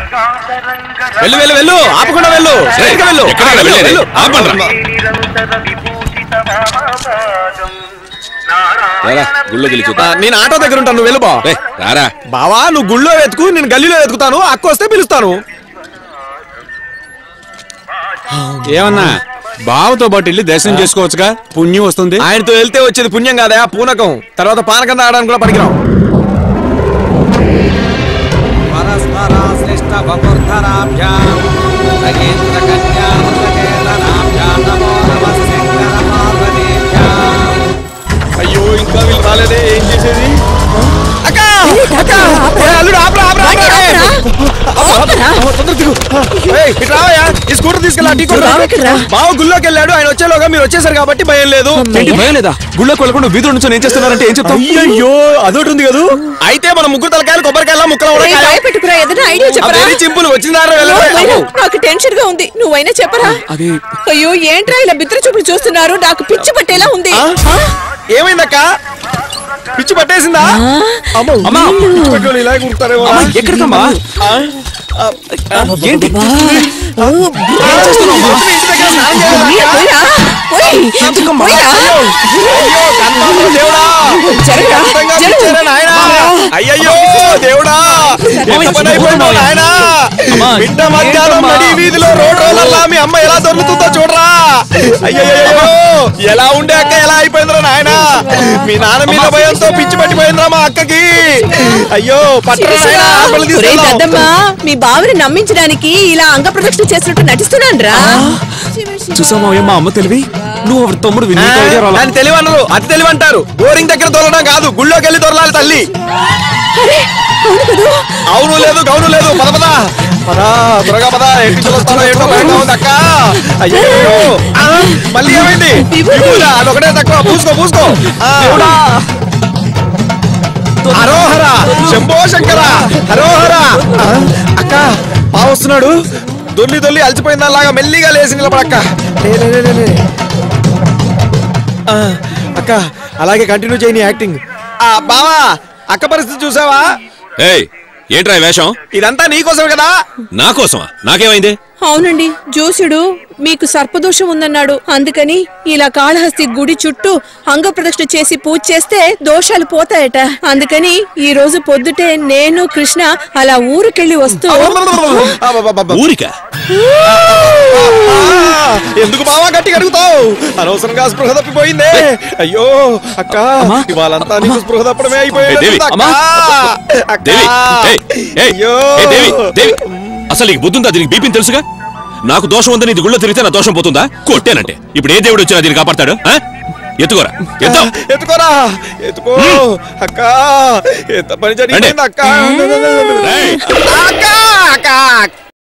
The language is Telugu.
వెళ్ళు వెళ్ళు వెళ్ళు ఆపకుండా వెళ్ళు స్ట్రైట్గా వెళ్ళు ఎక్కడికి వెళ్ళు, వెళ్ళేది? వెళ్ళు. ఆపండ్రా. రారా, గుళ్ళోకి వెళ్ళి ఆ, చూద్దాం. నేను ఆటో దగ్గర ఉంటాను నువ్వు వెళ్ళు బా రేయ్, రారా బావా నువ్వు గుళ్ళో వెతుకు నేను గల్లీలో వెతుకుతాను అక్క వస్తే పిలుస్తాను ఏమన్నా బావతో పాటు వెళ్ళి దర్శనం చేసుకోవచ్చుగా పుణ్యం వస్తుంది ఆయనతో వెళ్తే వచ్చేది పుణ్యం కాదా పూనకం తర్వాత పానకం తాగడానికి కూడా పనికిరాం అయ్యో ఇంకా వీళ్ళు రాలేదే ఏం చేసేది అక్క అక్క ఏ, అల్లుడు ఆపరా ఆపరా బండి ఆపరా. ఆపరా. ఆపరా. అమ్మ, తొందరగా దిగు. ఏయ్, ఇటు రావయ్యా ఈ స్కూటర్ తీసుకెళ్ళి టీ కొట్టు. బావ ఎక్కడ్రా? బావ గుళ్ళోకి వెళ్ళాడు ఆయన వచ్చేలోగా మీరు వచ్చేసారు కాబట్టి భయం లేదు ఏంటి భయం లేదా గుళ్ళోకి వెళ్ళకుండా వీధుల నుంచి ఏం చేస్తున్నారంటే ఏం చెప్తాం అయ్యయ్యో అదొకటి ఉంది కదా అయితే మన ముగ్గురు తలకాయలు కొబ్బరికాయల ముక్కలు రేయ్, భయపెట్టుకురా ఏదైనా ఐడియా చెప్పరా వెరీ సింపుల్ వచ్చిన దారిలో వెళ్ళడమే. నువ్వైనా, నాకు టెన్షన్ గా ఉంది నువ్వైనా చెప్పరా అది అయ్యో ఏంట్రా ఇలా బిత్ర చూపులు చూస్తున్నారు నాకు పిచ్చి పట్టేలా ఉంది ఆ? ఆ? ఏమైందక్క పిచ్చి పట్టేసిందా అమ్మో అమ్మా. పిచ్చి పట్టేవాళ్ళు ఇలా కుడతారేమో అమ్మా, ఎక్కడికమ్మా ఆ? ఆ, ఏంటి బా. ఓ, ఏం చేస్తున్నావు? ఇంటి దగ్గర స్నానం చేయలేదా అక్క? పోయిరా? పోయ్. పోయిరా? అయ్యో, కన్ఫర్మ్ దేవుడా జరగరా? ఖచ్చితంగా జరగ. పిచ్చారా నాయనా? అయ్యయ్యో దేవుడా ఎంత పని అయిపోయిందో నాయనా బిడ్డ మధ్యాహ్నం నడి వీధిలో రోడ్ రోలర్లా మీ అమ్మ ఎలా దొరుకుతుందో చూడరా అయ్యయ్యో ఎలా ఉండే అక్క ఎలా అయిపోయిందిరా నాయనా మీ నాన్న మీద భయంతో పిచ్చి పట్టిపోయిందిరా మా అక్కకి అయ్యో పట్టరా నాయనా ఆపలు ఒరేయ్ తీసుకెళ్దాం పెద్దమ్మా మీ బావని నమ్మించడానికి ఇలా అంగ ప్రదక్షిణ చేసినట్టు నటిస్తున్నాను రా చూసామా మా అమ్మ తెలివి నువ్వు ఎవరి తమ్ముడు విని నీకు ఐడియా రాలా? దాన్ని తెలివి అనరు అతి తెలివి అంటారు బోరింగ్ దగ్గర దొరలడం కాదు గుళ్ళోకి వెళ్ళి దొరలాలి తల్లి అవును లేదు గౌను లేదు పద పద పదా త్వరగా పద ఏంటి చూస్తానో ఏంటో భయంగా ఉంది అక్క అయ్యో ఆ, మళ్ళీ ఏమైంది విభూదా, అదొకటే తక్కువ పూసుకో పూసుకో ఆ. హరోహర శంభో శంకర హరోహర ఆ, అక్క బా వస్తున్నాడు దొల్లి దొల్లి అలసిపోయిన దానిలాగా మెల్లిగా లేచి నిలబడక్క లే, లే, లే, లే, లే. ఆ, అక్క అలాగే కంటిన్యూ చేయని యాక్టింగ్ ఆ బావా అక్క పరిస్థితి చూసావా ఏయ్ ఏంట్రా ఈ వేషం ఇదంతా నీకోసమే కదా నా కోసమా నాకేమైంది అవునండి జోసుడు మీకు సర్పదోషం ఉందన్నాడు అందుకని ఇలా కాళహస్తి గుడి చుట్టూ అంగ ప్రదక్షిణ చేసి పూజ చేస్తే దోషాలు పోతాయట అందుకని ఈ రోజు పొద్దుటే నేను కృష్ణ అలా ఊరికెళ్ళి వస్తూ అబ్బబ్బబ్బబ్బ. ఊరిక ఆ, ఎందుకు బావా గట్టిగా అడుగుతావు అనవసరంగా స్పృహ తప్పిపోయిందే అయ్యో అక్క ఇవాళంతా నీకు స్పృహ తప్పడమే ఏ, దేవి, అయిపోయింది అమ్మా. అక్క దేవి ఏయ్, ఏయ్, అయ్యో ఏయ్, దేవి దేవి అసలు నీకు బుద్ధుందా దీనికి బీపీని తెలుసుగా నాకు దోషం ఉందని ఇది గుళ్ళో తిరిగితే నా దోషం పోతుందా కొట్టానంటే ఇప్పుడు ఏ దేవుడు వచ్చినా దీన్ని కాపాడతాడు ఆ? ఎత్తుకోరా ఎత్తో ఎత్తుకోరా ఎత్తుకో అక్క ఎంత పని రండి. జరిగింది అక్క రేయ్. అక్క అక్క అక్క